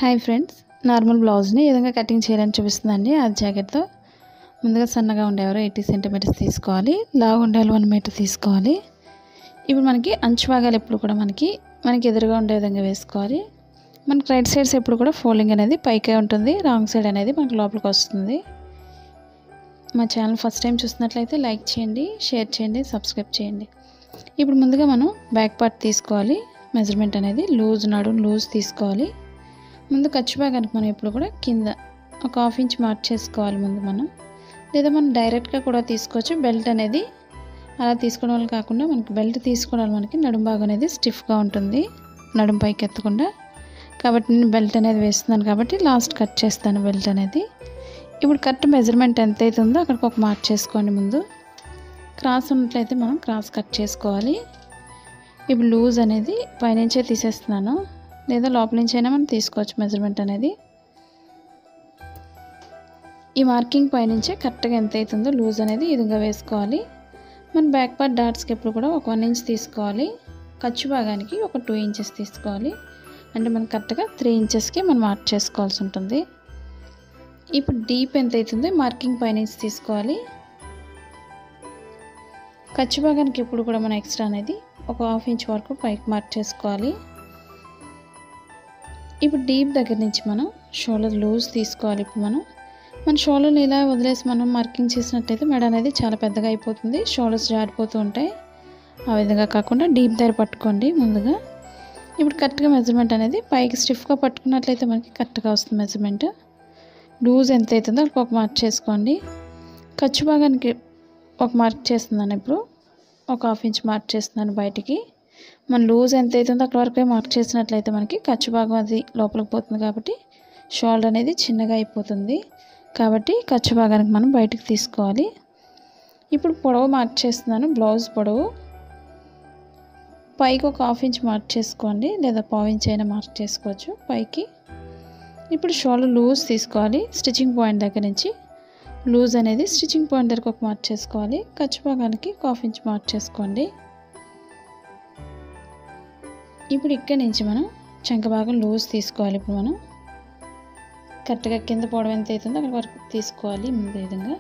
hi friends normal బ్లౌజ్ని ఈ విధంగా కటింగ్ చేయాలని చూపిస్తుందండి ఆ జాకెట్తో ముందుగా సన్నగా ఉండేవారు ఎయిటీ సెంటీమీటర్స్ తీసుకోవాలి లావు ఉండేవాళ్ళు వన్ మీటర్ తీసుకోవాలి ఇప్పుడు మనకి అంచు భాగాలు ఎప్పుడు కూడా మనకి మనకి ఎదురుగా ఉండే విధంగా వేసుకోవాలి మనకి రైట్ సైడ్స్ ఎప్పుడు కూడా ఫోల్డింగ్ అనేది పైకే ఉంటుంది రాంగ్ సైడ్ అనేది మనకి లోపలికి వస్తుంది మా ఛానల్ ఫస్ట్ టైం చూసినట్లయితే లైక్ చేయండి షేర్ చేయండి సబ్స్క్రైబ్ చేయండి ఇప్పుడు ముందుగా మనం బ్యాక్ పార్ట్ తీసుకోవాలి మెజర్మెంట్ అనేది లూజ్ నడు లూజ్ తీసుకోవాలి ముందు ఖర్చు భాగానికి మనం ఎప్పుడు కూడా కింద ఒక హాఫ్ ఇంచ్ మార్క్ చేసుకోవాలి ముందు మనం లేదా మనం డైరెక్ట్గా కూడా తీసుకోవచ్చు బెల్ట్ అనేది అలా తీసుకోవడం వల్ల కాకుండా మనకి బెల్ట్ తీసుకోవడం వల్ల మనకి నడుం భాగం అనేది స్టిఫ్గా ఉంటుంది నడుం పైకి ఎత్తకుండా కాబట్టి నేను బెల్ట్ అనేది వేస్తున్నాను కాబట్టి లాస్ట్ కట్ చేస్తాను బెల్ట్ అనేది ఇప్పుడు కరెక్ట్ మెజర్మెంట్ ఎంత అవుతుందో అక్కడికి ఒక మార్క్ చేసుకోండి ముందు క్రాస్ ఉన్నట్లయితే మనం క్రాస్ కట్ చేసుకోవాలి ఇప్పుడు లూజ్ అనేది పైనుంచే తీసేస్తున్నాను లేదా లోపల నుంచి అయినా మనం తీసుకోవచ్చు మెజర్మెంట్ అనేది ఈ మార్కింగ్ పైనుంచే కరెక్ట్గా ఎంత అవుతుందో లూజ్ అనేది ఈ విధంగా వేసుకోవాలి మన బ్యాక్ పార్ట్ డాట్స్కి ఎప్పుడు కూడా ఒక వన్ ఇంచ్ తీసుకోవాలి ఖర్చు భాగానికి ఒక టూ ఇంచెస్ తీసుకోవాలి అంటే మనం కరెక్ట్గా త్రీ ఇంచెస్కి మనం మార్క్ చేసుకోవాల్సి ఉంటుంది ఇప్పుడు డీప్ ఎంత అవుతుందో మార్కింగ్ పైనుంచి తీసుకోవాలి ఖర్చు భాగానికి ఎప్పుడు కూడా మనం ఎక్స్ట్రా అనేది ఒక హాఫ్ ఇంచ్ వరకు పైకి మార్క్ చేసుకోవాలి ఇప్పుడు డీప్ దగ్గర నుంచి మనం షోల్డర్ లూజ్ తీసుకోవాలి ఇప్పుడు మనం మన షోల్డర్ని ఇలా వదిలేసి మనం మార్కింగ్ చేసినట్టయితే మెడ అనేది చాలా పెద్దగా అయిపోతుంది షోల్డర్స్ జారిపోతూ ఉంటాయి ఆ విధంగా కాకుండా డీప్ దగ్గర పట్టుకోండి ముందుగా ఇప్పుడు కరెక్ట్గా మెజర్మెంట్ అనేది పైకి స్టిఫ్గా పట్టుకున్నట్లయితే మనకి కరెక్ట్గా వస్తుంది మెజర్మెంట్ లూజ్ ఎంత అవుతుందో అక్కడ ఒక మార్క్ చేసుకోండి ఖర్చు భాగానికి ఒక మార్క్ చేస్తున్నాను ఇప్పుడు ఒక హాఫ్ ఇంచ్ మార్క్ చేస్తున్నాను బయటికి మన లూజ్ ఎంత అవుతుందో అక్కడ వరకే మార్క్ చేసినట్లయితే మనకి ఖర్చు భాగం అది లోపలికి పోతుంది కాబట్టి షోల్డర్ అనేది చిన్నగా అయిపోతుంది కాబట్టి ఖర్చు భాగానికి మనం బయటికి తీసుకోవాలి ఇప్పుడు పొడవు మార్క్ చేస్తున్నాను బ్లౌజ్ పొడవు పైకి ఒక హాఫ్ ఇంచ్ మార్క్ చేసుకోండి లేదా పావు ఇంచ్ అయినా మార్క్ చేసుకోవచ్చు పైకి ఇప్పుడు షోల్డర్ లూజ్ తీసుకోవాలి స్టిచ్చింగ్ పాయింట్ దగ్గర నుంచి లూజ్ అనేది స్టిచ్చింగ్ పాయింట్ దగ్గరకు ఒక మార్క్ చేసుకోవాలి ఖర్చు భాగానికి ఒక హాఫ్ ఇంచ్ మార్క్ చేసుకోండి ఇప్పుడు ఇక్కడి నుంచి మనం చంక భాగం లూజ్ తీసుకోవాలి ఇప్పుడు మనం కరెక్ట్గా కింద పొడవు ఎంత అవుతుందో అక్కడ వరకు తీసుకోవాలి ముందు విధంగా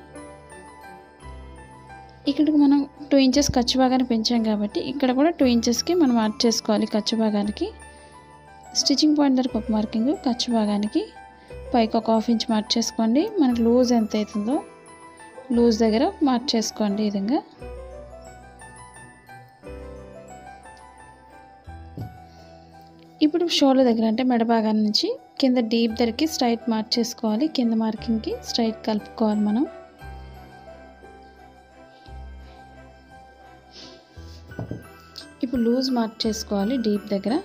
ఇక్కడికి మనం టూ ఇంచెస్ ఖర్చు భాగాన్ని పెంచాం కాబట్టి ఇక్కడ కూడా టూ ఇంచెస్కి మనం మార్క్ చేసుకోవాలి ఖర్చు భాగానికి స్టిచ్చింగ్ పాయింట్ దగ్గర ఒక మార్కింగ్ ఖర్చు భాగానికి పైకి ఒక హాఫ్ ఇంచ్ మార్క్ చేసుకోండి మనకు లూజ్ ఎంత అవుతుందో లూజ్ దగ్గర మార్క్ చేసుకోండి ఈ విధంగా ఇప్పుడు షోల్డర్ దగ్గర అంటే మెడ భాగం నుంచి కింద డీప్ దగ్గరికి స్ట్రైట్ మార్క్ చేసుకోవాలి కింద మార్కింగ్కి స్ట్రైట్ కలుపుకోవాలి మనం ఇప్పుడు లూజ్ మార్క్ చేసుకోవాలి డీప్ దగ్గర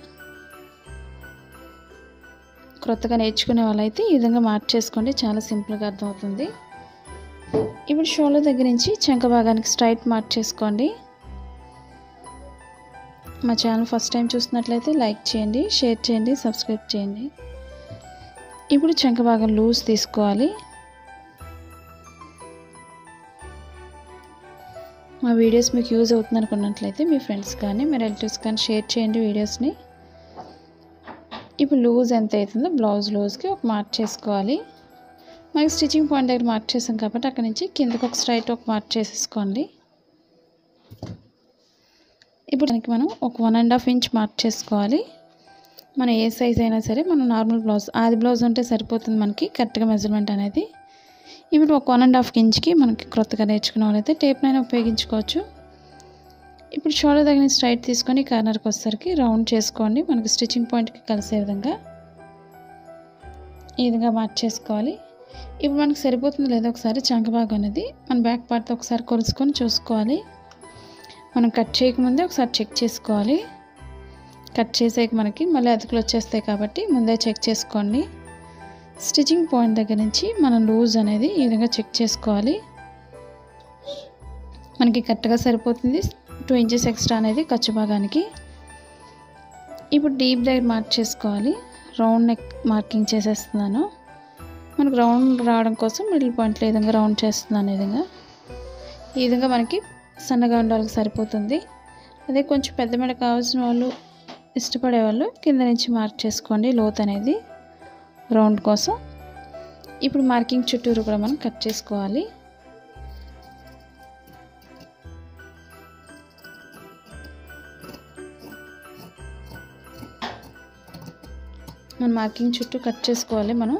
క్రొత్తగా నేర్చుకునే వాళ్ళైతే ఈ విధంగా మార్క్ చేసుకోండి చాలా సింపుల్గా అర్థమవుతుంది ఇప్పుడు షోల్డర్ దగ్గర నుంచి చంక భాగానికి స్ట్రైట్ మార్క్ చేసుకోండి మా ఛానల్ ఫస్ట్ టైం చూసినట్లయితే లైక్ చేయండి షేర్ చేయండి సబ్స్క్రైబ్ చేయండి ఇప్పుడు చంక భాగం లూజ్ తీసుకోవాలి మా వీడియోస్ మీకు యూజ్ అవుతుంది అనుకున్నట్లయితే మీ ఫ్రెండ్స్ కానీ మీ రిలేటివ్స్ కానీ షేర్ చేయండి వీడియోస్ని ఇప్పుడు లూజ్ ఎంత అవుతుందో బ్లౌజ్ లూజ్కి ఒక మార్క్ చేసుకోవాలి మనకి స్టిచ్చింగ్ పాయింట్ దగ్గర మార్క్ చేసాం కాబట్టి అక్కడ నుంచి కిందకి ఒక స్ట్రైట్ ఒక మార్క్ చేసేసుకోండి ఇప్పుడు దానికి మనం ఒక one and half inch mark చేసుకోవాలి మనం ఏ సైజ్ అయినా సరే మనం నార్మల్ బ్లౌజ్ ఆది బ్లౌజ్ ఉంటే సరిపోతుంది మనకి కరెక్ట్గా మెజర్మెంట్ అనేది ఇప్పుడు ఒక వన్ అండ్ హాఫ్ ఇంచ్కి మనకి క్రొత్తగా నేర్చుకున్న వాళ్ళైతే టేప్నైనా ఉపయోగించుకోవచ్చు ఇప్పుడు షోల్డర్ దగ్గర స్ట్రైట్ తీసుకొని కార్నర్కి వచ్చేసరికి రౌండ్ చేసుకోండి మనకి స్టిచ్చింగ్ పాయింట్కి కలిసే విధంగా ఈ విధంగా మార్క్ చేసుకోవాలి ఇప్పుడు మనకి సరిపోతుంది లేదో ఒకసారి చంక భాగం అనేది మన బ్యాక్ పార్ట్తో ఒకసారి కొలుసుకొని చూసుకోవాలి మనం కట్ చేయకముందే ఒకసారి చెక్ చేసుకోవాలి కట్ చేసాక మనకి మళ్ళీ అతుకులు వచ్చేస్తాయి కాబట్టి ముందే చెక్ చేసుకోండి స్టిచ్చింగ్ పాయింట్ దగ్గర నుంచి మనం లూజ్ అనేది ఈ విధంగా చెక్ చేసుకోవాలి మనకి కరెక్ట్గా సరిపోతుంది టూ ఇంచెస్ ఎక్స్ట్రా అనేది ఖర్చు భాగానికి ఇప్పుడు డీప్ దగ్గర మార్క్ చేసుకోవాలి రౌండ్ నెక్ మార్కింగ్ చేసేస్తున్నాను మనకు రౌండ్ రావడం కోసం మిడిల్ పాయింట్లో ఈ విధంగా రౌండ్ చేస్తున్నాను ఈ విధంగా ఈ విధంగా మనకి సన్నగా ఉండాలి సరిపోతుంది అదే కొంచెం పెద్ద మెడ కావాల్సిన వాళ్ళు ఇష్టపడే వాళ్ళు కింద నుంచి మార్క్ చేసుకోండి లోత్ అనేది రౌండ్ కోసం ఇప్పుడు మార్కింగ్ చుట్టూరు కూడా మనం కట్ చేసుకోవాలి మన మార్కింగ్ చుట్టూ కట్ చేసుకోవాలి మనం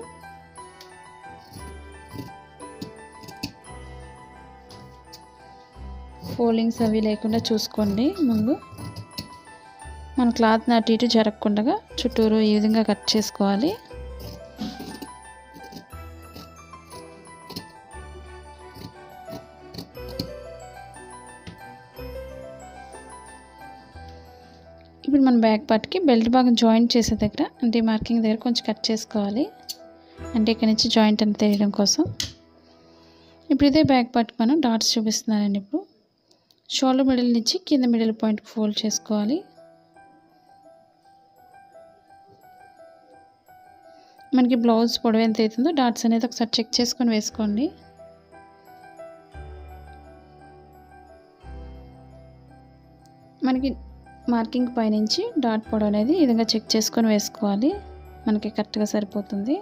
ఫోల్డింగ్స్ అవి లేకుండా చూసుకోండి ముందు మన క్లాత్ అటు ఇటు జరగకుండా చుట్టూరు ఈ విధంగా కట్ చేసుకోవాలి ఇప్పుడు మన బ్యాక్ పార్ట్కి బెల్ట్ భాగం జాయింట్ చేసే దగ్గర అంటే మార్కింగ్ దగ్గర కొంచెం కట్ చేసుకోవాలి అంటే ఇక్కడ నుంచి జాయింట్ అని తెలియడం కోసం ఇప్పుడు ఇదే బ్యాక్ పార్ట్కి మనం డాట్స్ చూపిస్తున్నానండి ఇప్పుడు షోల్డర్ మిడిల్ నుంచి కింద మిడిల్ పాయింట్కి ఫోల్డ్ చేసుకోవాలి మనకి బ్లౌజ్ పొడవు ఎంత అవుతుందో డాట్స్ అనేది ఒకసారి చెక్ చేసుకొని వేసుకోండి మనకి మార్కింగ్ పైనుంచి డాట్ పొడవు అనేది ఈ విధంగా చెక్ చేసుకొని వేసుకోవాలి మనకి కరెక్ట్గా సరిపోతుంది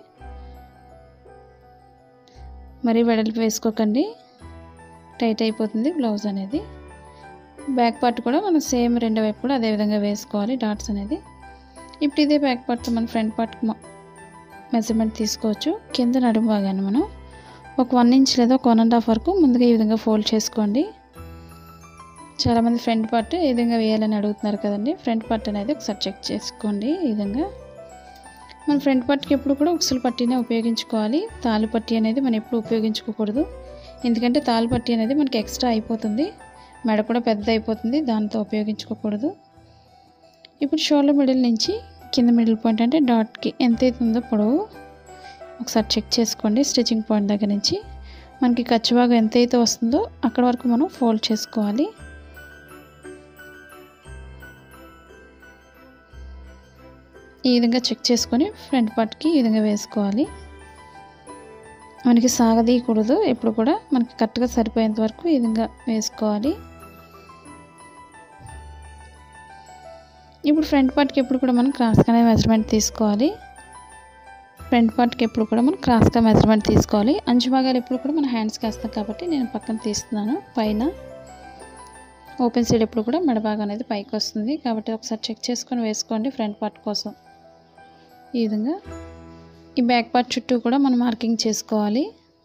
మరీ వెడల్పు వేసుకోకండి టైట్ అయిపోతుంది బ్లౌజ్ అనేది బ్యాక్ పార్ట్ కూడా మనం సేమ్ రెండు వైపు కూడా అదే విధంగా వేసుకోవాలి డాట్స్ అనేది ఇప్పుడు ఇదే బ్యాక్ పార్ట్ మన ఫ్రంట్ పార్ట్ మెజర్మెంట్ తీసుకోవచ్చు కింద నడుము భాగాన్ని మనం ఒక వన్ ఇంచ్ లేదా ఒక వన్ అండ్ హాఫ్ వరకు ముందుగా ఈ విధంగా ఫోల్డ్ చేసుకోండి చాలామంది ఫ్రంట్ పార్ట్ ఈ విధంగా వేయాలని అడుగుతున్నారు కదండి ఫ్రంట్ పార్ట్ అనేది ఒకసారి చెక్ చేసుకోండి ఈ విధంగా మన ఫ్రంట్ పార్ట్కి ఎప్పుడు కూడా ఉక్సులు పట్టీనే ఉపయోగించుకోవాలి తాలు పట్టీ అనేది మనం ఎప్పుడు ఉపయోగించుకోకూడదు ఎందుకంటే తాలు పట్టీ అనేది మనకి ఎక్స్ట్రా అయిపోతుంది మెడ కూడా పెద్ద అయిపోతుంది దాంతో ఉపయోగించుకోకూడదు ఇప్పుడు షోల్డర్ మిడిల్ నుంచి కింద మిడిల్ పాయింట్ అంటే డాట్కి ఎంత అవుతుందో పొడవు ఒకసారి చెక్ చేసుకోండి స్టిచ్చింగ్ పాయింట్ దగ్గర నుంచి మనకి ఖర్చు భాగం ఎంత అయితే వస్తుందో అక్కడ వరకు మనం ఫోల్డ్ చేసుకోవాలి ఈ విధంగా చెక్ చేసుకొని ఫ్రంట్ పార్ట్కి ఈ విధంగా వేసుకోవాలి మనకి సాగదీయకూడదు ఎప్పుడు కూడా మనకి కరెక్ట్గా సరిపోయేంత వరకు ఈ విధంగా వేసుకోవాలి ఇప్పుడు ఫ్రంట్ పార్ట్కి ఎప్పుడు కూడా మనం క్రాస్గానే మెజర్మెంట్ తీసుకోవాలి ఫ్రంట్ పార్ట్కి ఎప్పుడు కూడా మనం క్రాస్గా మెజర్మెంట్ తీసుకోవాలి అంచు భాగాలు ఎప్పుడు కూడా మన హ్యాండ్స్కి వేస్తాం కాబట్టి నేను పక్కన తీస్తున్నాను పైన ఓపెన్ సైడ్ ఎప్పుడు కూడా మెడ భాగం అనేది పైకి వస్తుంది కాబట్టి ఒకసారి చెక్ చేసుకొని వేసుకోండి ఫ్రంట్ పార్ట్ కోసం ఈ విధంగా ఈ బ్యాక్ పార్ట్ చుట్టూ కూడా మనం మార్కింగ్ చేసుకోవాలి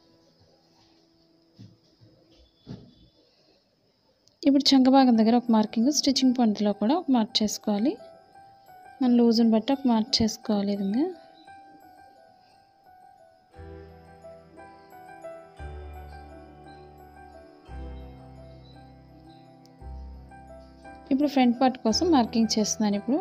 ఇప్పుడు చంక భాగం దగ్గర ఒక మార్కింగ్ స్టిచ్చింగ్ పాయింట్లో కూడా ఒక మార్క్ చేసుకోవాలి మన లూజ్ని బట్టి ఒక మార్క్ చేసుకోవాలి ఈ విధంగా ఇప్పుడు ఫ్రంట్ పార్ట్ కోసం మార్కింగ్ చేస్తున్నాను ఇప్పుడు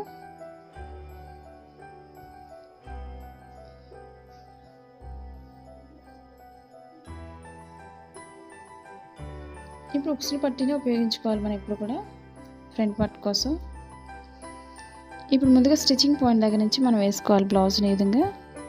ఇప్పుడు ఉక్సులు పట్టీనే ఉపయోగించుకోవాలి మనం ఇప్పుడు కూడా ఫ్రంట్ పార్ట్ కోసం ఇప్పుడు ముందుగా స్టిచ్చింగ్ పాయింట్ దగ్గర నుంచి మనం వేసుకోవాలి బ్లౌజ్ని ఈ విధంగా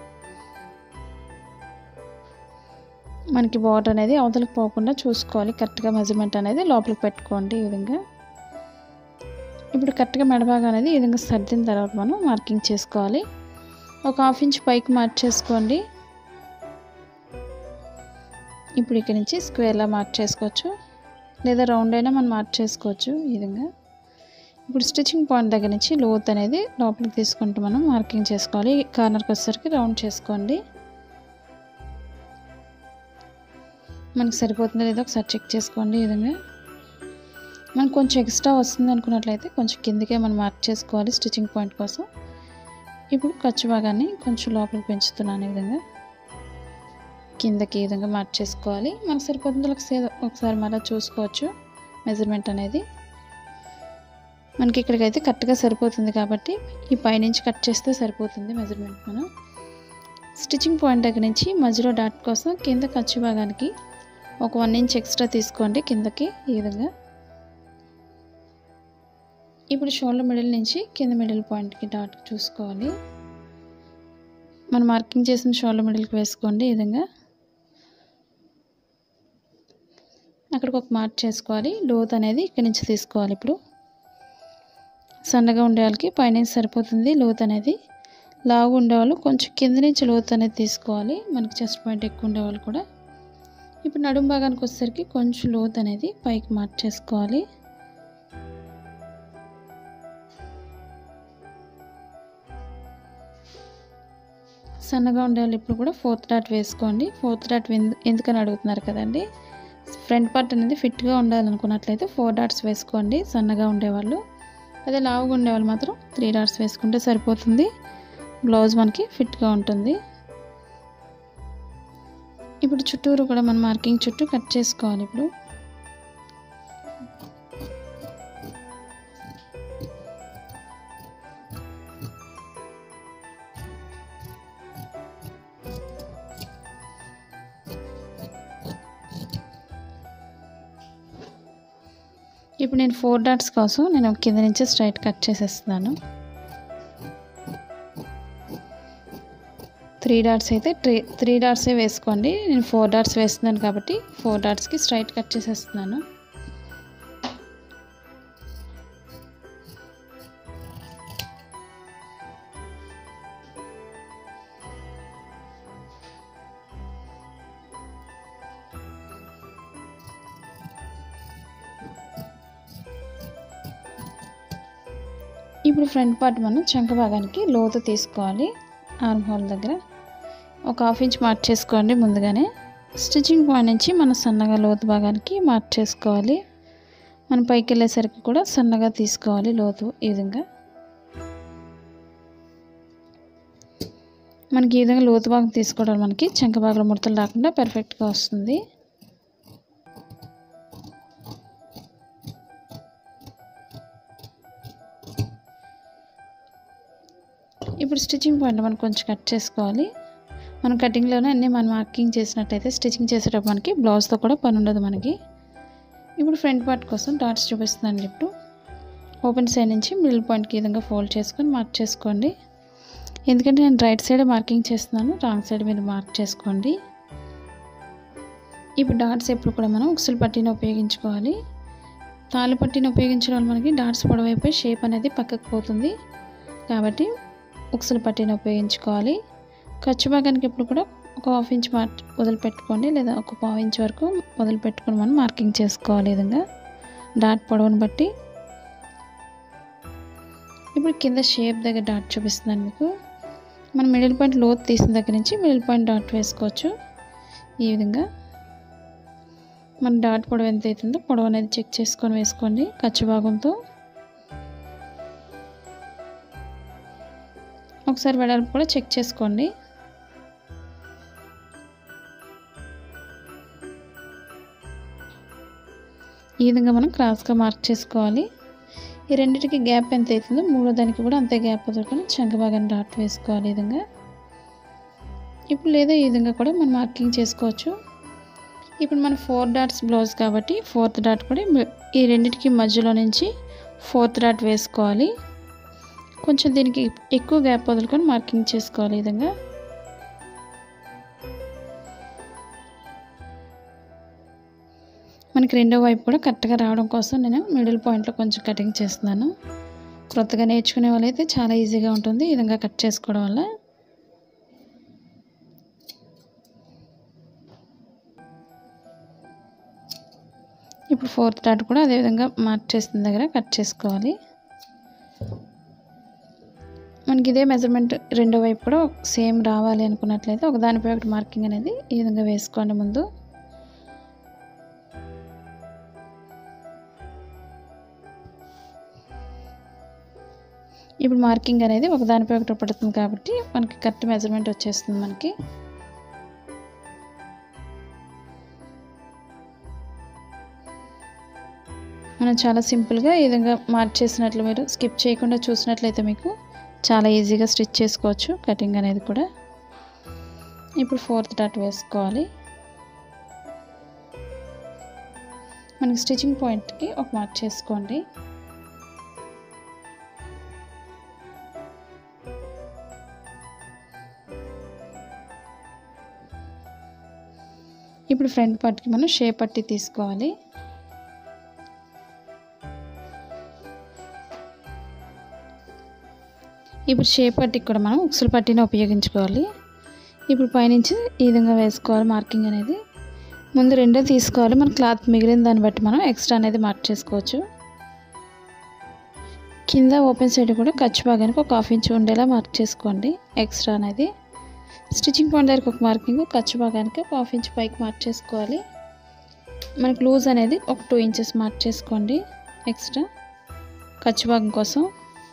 మనకి బార్డర్ అనేది అవతలకు పోకుండా చూసుకోవాలి కరెక్ట్గా మెజర్మెంట్ అనేది లోపలికి పెట్టుకోండి ఈ విధంగా ఇప్పుడు కరెక్ట్గా మెడభాగం అనేది ఈ విధంగా సర్దిన తర్వాత మనం మార్కింగ్ చేసుకోవాలి ఒక హాఫ్ ఇంచ్ పైకి మార్క్ చేసుకోండి ఇప్పుడు ఇక్కడ నుంచి స్క్వేర్లా మార్క్ చేసుకోవచ్చు లేదా రౌండ్ అయినా మనం మార్క్ చేసుకోవచ్చు ఈ విధంగా ఇప్పుడు స్టిచ్చింగ్ పాయింట్ దగ్గర నుంచి లోత్ అనేది లోపలికి తీసుకుంటూ మనం మార్కింగ్ చేసుకోవాలి కార్నర్కి వచ్చేసరికి రౌండ్ చేసుకోండి మనకి సరిపోతుందో లేదో ఒకసారి చెక్ చేసుకోండి ఈ విధంగా మనకు కొంచెం ఎక్స్ట్రా వస్తుంది అనుకున్నట్లయితే కొంచెం కిందకే మనం మార్క్ చేసుకోవాలి స్టిచ్చింగ్ పాయింట్ కోసం ఇప్పుడు ఖర్చు భాగాన్ని కొంచెం లోపలికి పెంచుతున్నాను ఈ విధంగా కిందకి ఈ విధంగా మార్క్ చేసుకోవాలి మనకు సరిపోతుందో ఒకసారి ఒకసారి మళ్ళీ చూసుకోవచ్చు మెజర్మెంట్ అనేది మనకి ఇక్కడికైతే కరెక్ట్గా సరిపోతుంది కాబట్టి ఈ పైనుంచి కట్ చేస్తే సరిపోతుంది మెజర్మెంట్ మనం స్టిచ్చింగ్ పాయింట్ దగ్గర నుంచి మధ్యలో డాట్ కోసం కింద ఖర్చు భాగానికి ఒక వన్ ఇంచ్ ఎక్స్ట్రా తీసుకోండి కిందకి ఈ విధంగా ఇప్పుడు షోల్డర్ మిడిల్ నుంచి కింద మిడిల్ పాయింట్కి డాట్ చూసుకోవాలి మనం మార్కింగ్ చేసిన షోల్డర్ మిడిల్కి వేసుకోండి ఈ విధంగా అక్కడికి ఒక మార్క్ చేసుకోవాలి లోత్ అనేది ఇక్కడి నుంచి తీసుకోవాలి ఇప్పుడు సన్నగా ఉండే వాళ్ళకి పైన సరిపోతుంది లోత్ అనేది లావు ఉండేవాళ్ళు కొంచెం కింద నుంచి లోతు అనేది తీసుకోవాలి మనకి చెస్ట్ పాయింట్ ఎక్కువ ఉండేవాళ్ళు కూడా ఇప్పుడు నడుము భాగానికి వచ్చేసరికి కొంచెం లోతు అనేది పైకి మార్చేసుకోవాలి సన్నగా ఉండేవాళ్ళు ఇప్పుడు కూడా ఫోర్త్ డాట్ వేసుకోండి ఫోర్త్ డాట్ ఎందుకని అడుగుతున్నారు కదండి ఫ్రంట్ పార్ట్ అనేది ఫిట్గా ఉండాలనుకున్నట్లయితే ఫోర్ డాట్స్ వేసుకోండి సన్నగా ఉండేవాళ్ళు అదే లావుగా ఉండేవాళ్ళు మాత్రం త్రీ డాట్స్ వేసుకుంటే సరిపోతుంది బ్లౌజ్ మనకి ఫిట్గా ఉంటుంది ఇప్పుడు చుట్టూరు కూడా మన మార్కింగ్ చుట్టూ కట్ చేసుకోవాలి ఇప్పుడు ఇప్పుడు నేను ఫోర్ డాట్స్ కోసం నేను కింద నుంచి స్ట్రైట్ కట్ చేసేస్తున్నాను త్రీ డాట్స్ అయితే త్రీ త్రీ డాట్సే వేసుకోండి నేను ఫోర్ డాట్స్ వేస్తున్నాను కాబట్టి ఫోర్ డాట్స్కి స్ట్రైట్ కట్ చేసేస్తున్నాను ఇప్పుడు ఫ్రంట్ పార్ట్ మనం చంక భాగానికి లోతు తీసుకోవాలి ఆర్మ్ హోల్ దగ్గర ఒక హాఫ్ ఇంచ్ మార్చేసుకోండి ముందుగానే స్టిచ్చింగ్ పాయింట్ నుంచి మనం సన్నగా లోతు భాగానికి మార్చేసుకోవాలి మనం పైకి వెళ్ళేసరికి కూడా సన్నగా తీసుకోవాలి లోతు ఈ విధంగా మనకి ఈ విధంగా లోతు భాగం తీసుకోవడం మనకి చంక భాగంలో ముడతలు రాకుండా పర్ఫెక్ట్గా వస్తుంది ఇప్పుడు స్టిచ్చింగ్ పాయింట్ మనం కొంచెం కట్ చేసుకోవాలి మనం కటింగ్లోనే అన్నీ మనం మార్కింగ్ చేసినట్టయితే స్టిచ్చింగ్ చేసేటప్పుడు మనకి బ్లౌజ్తో కూడా పని ఉండదు మనకి ఇప్పుడు ఫ్రంట్ పార్ట్ కోసం డాట్స్ చూపిస్తున్నాను ఇప్పుడు ఓపెన్ సైడ్ నుంచి మిడిల్ పాయింట్కి ఈ విధంగా ఫోల్డ్ చేసుకొని మార్క్ చేసుకోండి ఎందుకంటే నేను రైట్ సైడ్ మార్కింగ్ చేస్తున్నాను రాంగ్ సైడ్ మీరు మార్క్ చేసుకోండి ఇప్పుడు డాట్స్ ఎప్పుడు కూడా మనం ఉక్సులు పట్టీని ఉపయోగించుకోవాలి తాళ్ళు పట్టీని ఉపయోగించడం వల్ల మనకి డాట్స్ పొడవైపోయి షేప్ అనేది పక్కకు పోతుంది కాబట్టి ఉక్సులు పట్టీని ఉపయోగించుకోవాలి ఖర్చు భాగానికి ఎప్పుడు కూడా ఒక హాఫ్ ఇంచ్ మార్క్ వదిలిపెట్టుకోండి లేదా ఒక పావు ఇంచ్ వరకు వదిలిపెట్టుకొని మనం మార్కింగ్ చేసుకోవాలి ఈ విధంగా డాట్ పొడవును బట్టి ఇప్పుడు కింద షేప్ దగ్గర డాట్ చూపిస్తున్నాను మీకు మనం మిడిల్ పాయింట్ లోతు తీసిన దగ్గర నుంచి మిడిల్ పాయింట్ డాట్ వేసుకోవచ్చు ఈ విధంగా మన డాట్ పొడవు ఎంత అవుతుందో పొడవు అనేది చెక్ చేసుకొని వేసుకోండి ఖర్చు భాగంతో ఒకసారి వెడల్పు కూడా చెక్ చేసుకోండి ఈ విధంగా మనం క్రాస్గా మార్క్ చేసుకోవాలి ఈ రెండింటికి గ్యాప్ ఎంత అవుతుందో మూడో దానికి కూడా అంతే గ్యాప్ వదులుకొని చంక భాగాన్ని డాట్ వేసుకోవాలి ఈ విధంగా ఇప్పుడు లేదా ఈ విధంగా కూడా మనం మార్కింగ్ చేసుకోవచ్చు ఇప్పుడు మన ఫోర్ డాట్స్ బ్లౌజ్ కాబట్టి ఫోర్త్ డాట్ కూడా ఈ రెండింటికి మధ్యలో నుంచి ఫోర్త్ డాట్ వేసుకోవాలి కొంచెం దీనికి ఎక్కువ గ్యాప్ వదులుకొని మార్కింగ్ చేసుకోవాలి ఈ విధంగా మనకి రెండో వైపు కూడా కరెక్ట్గా రావడం కోసం నేను మిడిల్ పాయింట్లో కొంచెం కటింగ్ చేస్తున్నాను క్రొత్తగా నేర్చుకునే వాళ్ళైతే చాలా ఈజీగా ఉంటుంది ఈ విధంగా కట్ చేసుకోవడం వల్ల ఇప్పుడు ఫోర్త్ డాట్ కూడా అదేవిధంగా మార్క్ చేసిన దగ్గర కట్ చేసుకోవాలి మనకి ఇదే మెజర్మెంట్ రెండో వైపు కూడా సేమ్ రావాలి అనుకున్నట్లయితే ఒక దానిపై ఒకటి మార్కింగ్ అనేది ఈ విధంగా వేసుకోండి ముందు ఇప్పుడు మార్కింగ్ అనేది ఒక దానిపై ఒకటి పడుతుంది కాబట్టి మనకి కరెక్ట్ మెజర్మెంట్ వచ్చేస్తుంది మనకి మనం చాలా సింపుల్గా ఈ విధంగా మార్క్ చేసినట్లు మీరు స్కిప్ చేయకుండా చూసినట్లయితే మీకు చాలా ఈజీగా స్టిచ్ చేసుకోవచ్చు కటింగ్ అనేది కూడా ఇప్పుడు ఫోర్త్ డాట్ వేసుకోవాలి మనకి స్టిచ్చింగ్ పాయింట్కి ఒక మార్క్ చేసుకోండి ఇప్పుడు ఫ్రంట్ పార్ట్కి మనం షేప్ పట్టి తీసుకోవాలి ఇప్పుడు షేప్ పట్టికి కూడా మనం ఉక్సులు పట్టిని ఉపయోగించుకోవాలి ఇప్పుడు పైనుంచి ఈ విధంగా వేసుకోవాలి మార్కింగ్ అనేది ముందు రెండో తీసుకోవాలి మన క్లాత్ మిగిలిన దాన్ని బట్టి మనం ఎక్స్ట్రా అనేది మార్క్ చేసుకోవచ్చు కింద ఓపెన్ సైడ్ కూడా ఖర్చు భాగానికి ఒక హాఫ్ ఇంచ్ ఉండేలా మార్క్ చేసుకోండి ఎక్స్ట్రా అనేది స్టిచ్చింగ్ పాయింట్ దగ్గరికి ఒక మార్కింగ్ ఖర్చు భాగానికి ఒక హాఫ్ ఇంచ్ పైకి మార్క్ చేసుకోవాలి మనకి లూజ్ అనేది ఒక టూ ఇంచెస్ మార్క్ చేసుకోండి ఎక్స్ట్రా ఖర్చు భాగం కోసం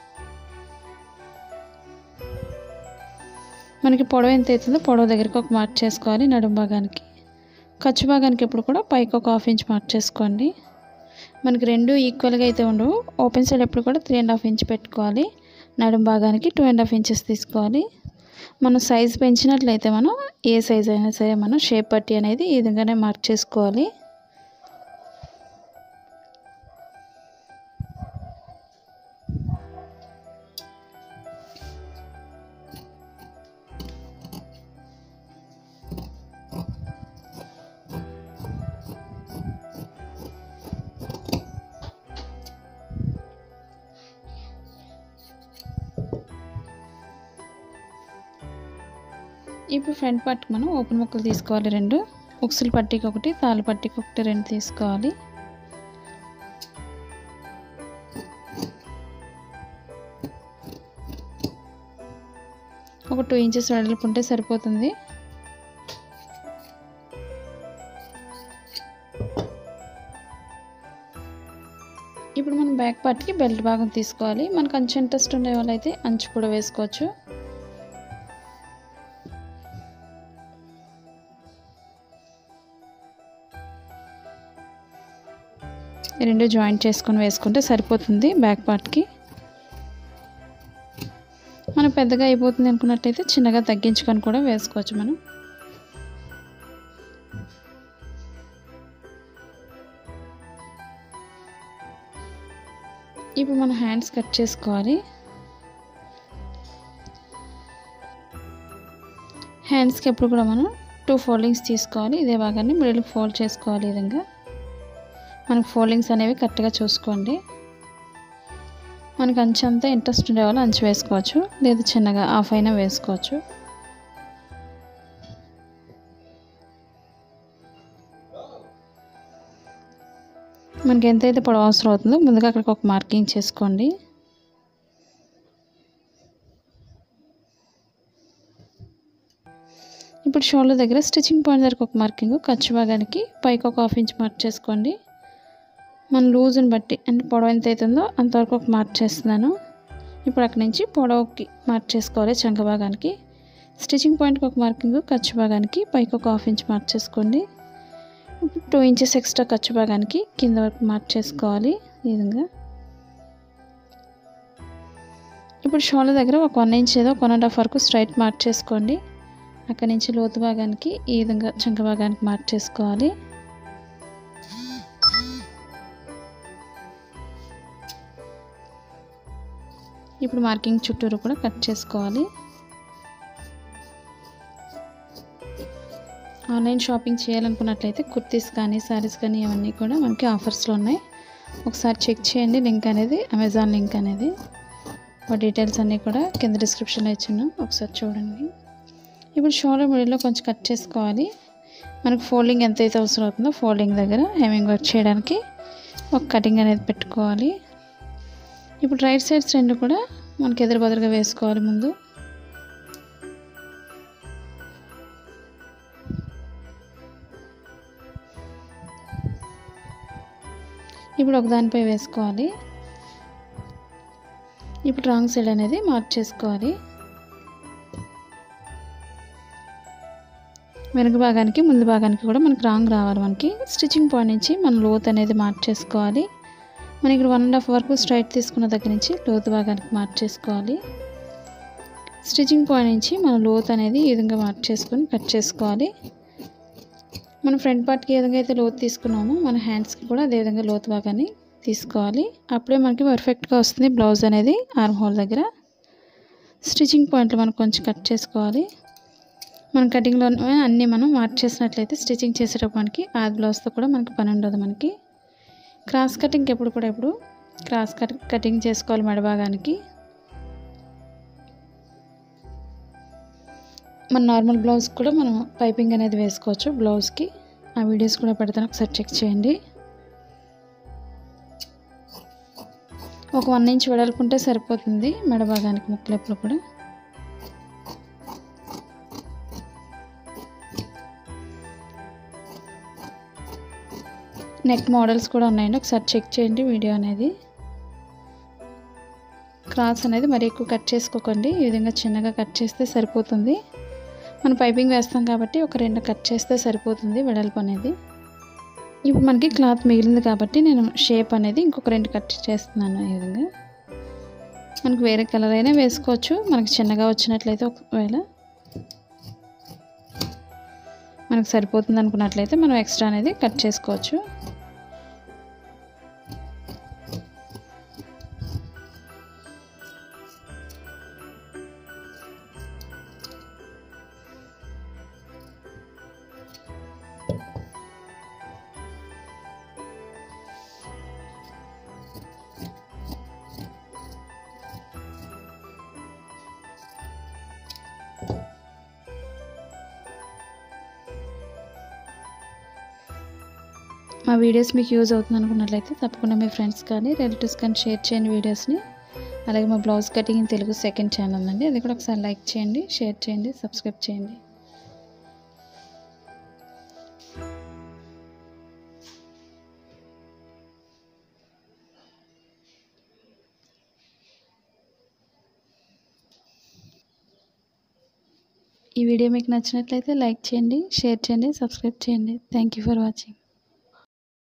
మనకి పొడవు ఎంత అవుతుందో పొడవు దగ్గరికి ఒక మార్క్ చేసుకోవాలి నడుము భాగానికి ఖర్చు భాగానికి ఎప్పుడు కూడా పైకి ఒక హాఫ్ ఇంచ్ మార్క్ చేసుకోండి మనకి రెండు ఈక్వల్గా అయితే ఉండవు ఓపెన్ సైడ్ ఎప్పుడు కూడా త్రీ అండ్ హాఫ్ ఇంచ్ పెట్టుకోవాలి నడుము భాగానికి టూ అండ్ హాఫ్ ఇంచెస్ తీసుకోవాలి మనం సైజ్ పెంచినట్లయితే మనం ఏ సైజ్ అయినా సరే మనం షేప్ పట్టి అనేది ఈ విధంగానే మార్క్ చేసుకోవాలి ఇప్పుడు ఫ్రంట్ పట్టుకు మనం ఓపెన్ ముక్కలు తీసుకోవాలి రెండు ఉక్సులు పట్టికి ఒకటి తాళ్ళు పట్టికి ఒకటి రెండు తీసుకోవాలి ఒక టూ ఇంచెస్ వెడల్పు ఉంటే సరిపోతుంది ఇప్పుడు మనం బ్యాక్ పార్ట్కి బెల్ట్ భాగం తీసుకోవాలి మనకు అంచు ఇంట్రెస్ట్ ఉండే వాళ్ళైతే అంచు కూడా వేసుకోవచ్చు రెండు జాయింట్ చేసుకొని వేసుకుంటే సరిపోతుంది బ్యాక్ పార్ట్కి మనం పెద్దగా అయిపోతుంది అనుకున్నట్టయితే చిన్నగా తగ్గించుకొని కూడా వేసుకోవచ్చు మనం ఇప్పుడు మన హ్యాండ్స్ కట్ చేసుకోవాలి హ్యాండ్స్కి ఎప్పుడు కూడా మనం టూ ఫోల్డింగ్స్ తీసుకోవాలి ఇదే భాగాన్ని మిడిల్ ఫోల్డ్ చేసుకోవాలి ఈ విధంగా మనకు ఫోల్డింగ్స్ అనేవి కరెక్ట్గా చూసుకోండి మనకు అంచు అంతా ఇంట్రెస్ట్ ఉండే వాళ్ళు అంచు వేసుకోవచ్చు లేదా చిన్నగా హాఫ్ అయినా వేసుకోవచ్చు మనకి ఎంతైతే పొడవు అవసరం అవుతుందో ముందుగా అక్కడికి ఒక మార్కింగ్ చేసుకోండి ఇప్పుడు షోల్డర్ దగ్గర స్టిచ్చింగ్ పాయింట్ దగ్గర ఒక మార్కింగ్ ఖర్చు భాగానికి పైకి ఒక హాఫ్ ఇంచ్ మార్క్ చేసుకోండి మన లూజ్ని బట్టి అంటే పొడవు ఎంత అవుతుందో అంతవరకు ఒక మార్క్ చేస్తున్నాను ఇప్పుడు అక్కడి నుంచి పొడవుకి మార్క్ చేసుకోవాలి చంక భాగానికి స్టిచ్చింగ్ పాయింట్కి ఒక మార్కింగ్ ఖర్చు భాగానికి పైకి ఒక హాఫ్ ఇంచ్ మార్క్ చేసుకోండి ఇప్పుడు టూ ఇంచెస్ ఎక్స్ట్రా ఖర్చు భాగానికి కింద వరకు మార్క్ చేసుకోవాలి ఈ విధంగా ఇప్పుడు షోల్డర్ దగ్గర ఒక వన్ ఇంచ్ ఏదో వన్ అండ్ హాఫ్ వరకు స్ట్రైట్ మార్క్ చేసుకోండి అక్కడి నుంచి లోతు భాగానికి ఈ విధంగా చంక భాగానికి మార్క్ చేసుకోవాలి ఇప్పుడు మార్కింగ్ చుట్టూరు కూడా కట్ చేసుకోవాలి ఆన్లైన్ షాపింగ్ చేయాలనుకున్నట్లయితే కుర్తీస్ కానీ శారీస్ కానీ ఇవన్నీ కూడా మనకి ఆఫర్స్లో ఉన్నాయి ఒకసారి చెక్ చేయండి లింక్ అనేది అమెజాన్ లింక్ అనేది వాటి డీటెయిల్స్ అన్నీ కూడా కింద డిస్క్రిప్షన్లో ఇచ్చాను ఒకసారి చూడండి ఇప్పుడు షోల్డర్ మిడిల్లో కొంచెం కట్ చేసుకోవాలి మనకు ఫోల్డింగ్ ఎంతైతే అవసరం అవుతుందో ఫోల్డింగ్ దగ్గర హెమింగ్ వర్క్ చేయడానికి ఒక కటింగ్ అనేది పెట్టుకోవాలి ఇప్పుడు రైట్ సైడ్స్ రెండు కూడా మనకి ఎదురు బదురుగా వేసుకోవాలి ముందు ఇప్పుడు ఒక దానిపై వేసుకోవాలి ఇప్పుడు రాంగ్ సైడ్ అనేది మార్క్ చేసుకోవాలి వెనుక భాగానికి ముందు భాగానికి కూడా మనకి రాంగ్ రావాలి మనకి స్టిచ్చింగ్ పాయింట్ నుంచి మనం లోత్ అనేది మార్క్ చేసుకోవాలి మనం ఇక్కడ వన్ అండ్ హాఫ్ వరకు స్ట్రైట్ తీసుకున్న దగ్గర నుంచి లోతు భాగానికి మార్క్ చేసుకోవాలి స్టిచ్చింగ్ పాయింట్ నుంచి మనం లోత్ అనేది ఈ విధంగా మార్క్ చేసుకొని కట్ చేసుకోవాలి మన ఫ్రంట్ పార్ట్కి ఏ విధంగా అయితే లోతు తీసుకున్నామో మన హ్యాండ్స్కి కూడా అదే విధంగా లోతు భాగాన్ని తీసుకోవాలి అప్పుడే మనకి పర్ఫెక్ట్గా వస్తుంది బ్లౌజ్ అనేది ఆర్మ్ హోల్ దగ్గర స్టిచ్చింగ్ పాయింట్లు మనం కొంచెం కట్ చేసుకోవాలి మన కటింగ్లో అన్నీ మనం మార్క్ చేసినట్లయితే స్టిచ్చింగ్ చేసేటప్పుడు మనకి ఆ బ్లౌజ్తో కూడా మనకి పని ఉండదు మనకి క్రాస్ కటింగ్ ఎప్పుడు కూడా ఇప్పుడు క్రాస్ కట్ కటింగ్ చేసుకోవాలి మెడ భాగానికి మన నార్మల్ బ్లౌజ్ కూడా మనం పైపింగ్ అనేది వేసుకోవచ్చు బ్లౌజ్కి ఆ వీడియోస్ కూడా పెడతాను ఒకసారి చెక్ చేయండి ఒక వన్ ఇంచ్ వెడల్పుంటే సరిపోతుంది మెడ భాగానికి ముక్కలెప్పుడు కూడా నెక్ మోడల్స్ కూడా ఉన్నాయండి ఒకసారి చెక్ చేయండి వీడియో అనేది క్రాస్ అనేది మరి ఎక్కువ కట్ చేసుకోకండి ఈ విధంగా చిన్నగా కట్ చేస్తే సరిపోతుంది మనం పైపింగ్ వేస్తాం కాబట్టి ఒక రెండు కట్ చేస్తే సరిపోతుంది వెడల్పు అనేది ఇప్పుడు మనకి క్లాత్ మిగిలింది కాబట్టి నేను షేప్ అనేది ఇంకొక రెండు కట్ చేస్తున్నాను ఈ విధంగా మనకు వేరే కలర్ అయినా వేసుకోవచ్చు మనకి చిన్నగా వచ్చినట్లయితే ఒకవేళ మనకు సరిపోతుంది అనుకున్నట్లయితే మనం ఎక్స్ట్రా అనేది కట్ చేసుకోవచ్చు మా వీడియోస్ మీకు యూజ్ అవుతుంది అనుకున్నట్లయితే తప్పకుండా మీ ఫ్రెండ్స్ కానీ రిలేటివ్స్ కానీ షేర్ చేయండి వీడియోస్ని అలాగే మా blouse cutting in Telugu second channel అండి అది కూడా ఒకసారి లైక్ చేయండి షేర్ చేయండి సబ్స్క్రైబ్ చేయండి ఈ వీడియో మీకు నచ్చినట్లయితే లైక్ చేయండి షేర్ చేయండి సబ్స్క్రైబ్ చేయండి థ్యాంక్ యూ ఫర్ వాచింగ్